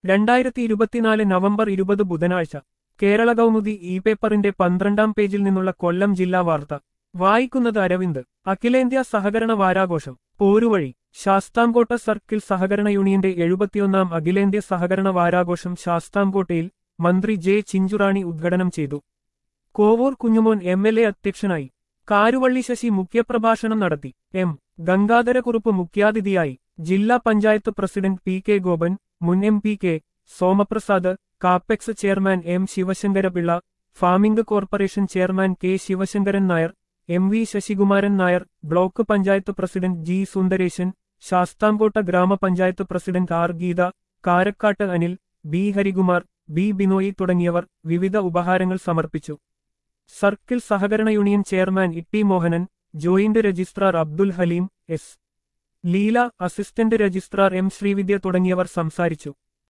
രണ്ടായിരത്തി ഇരുപത്തിനാല് നവംബർ ഇരുപത് ബുധനാഴ്ച കേരള കൗമുദി ഇ പേപ്പറിന്റെ പന്ത്രണ്ടാം പേജിൽ നിന്നുള്ള കൊല്ലം ജില്ലാ വാർത്ത വായിക്കുന്നത് അരവിന്ദ് അഖിലേന്ത്യാ സഹകരണ വാരാഘോഷം പോരുവഴി ശാസ്താംകോട്ട സർക്കിൾ സഹകരണ യൂണിയന്റെ എഴുപത്തിയൊന്നാം അഖിലേന്ത്യാ സഹകരണ വാരാഘോഷം ശാസ്താംകോട്ടയിൽ മന്ത്രി ജെ ചിഞ്ചുറാണി ഉദ്ഘാടനം ചെയ്തു Kovoor Kunjumon M L A അധ്യക്ഷനായി കാരുവള്ളി ശശി മുഖ്യപ്രഭാഷണം നടത്തി എം ഗംഗാധരക്കുറുപ്പ് മുഖ്യാതിഥിയായി ജില്ലാ panchayat president P K Gopan മുൻ M P K Somaprasad Kapex chairman M Sivasankarapillai farming corporation chairman K Sivasankaran Nair M V Sasikumaran Nair block panchayat president G Sundaresan Sasthamcotta ഗ്രാമപഞ്ചായത്ത് president R Geetha Karakkattu Anil B Harikumar B Binoy തുടങ്ങിയവർ വിവിധ ഉപഹാരങ്ങൾ സമർപ്പിച്ചു സർക്കിൾ സഹകരണ union chairman Itty Mohanan joint registrar Abdul Haleem S Leela assistant registrar M Sreevidya തുടങ്ങിയവർ സംസാരിച്ചു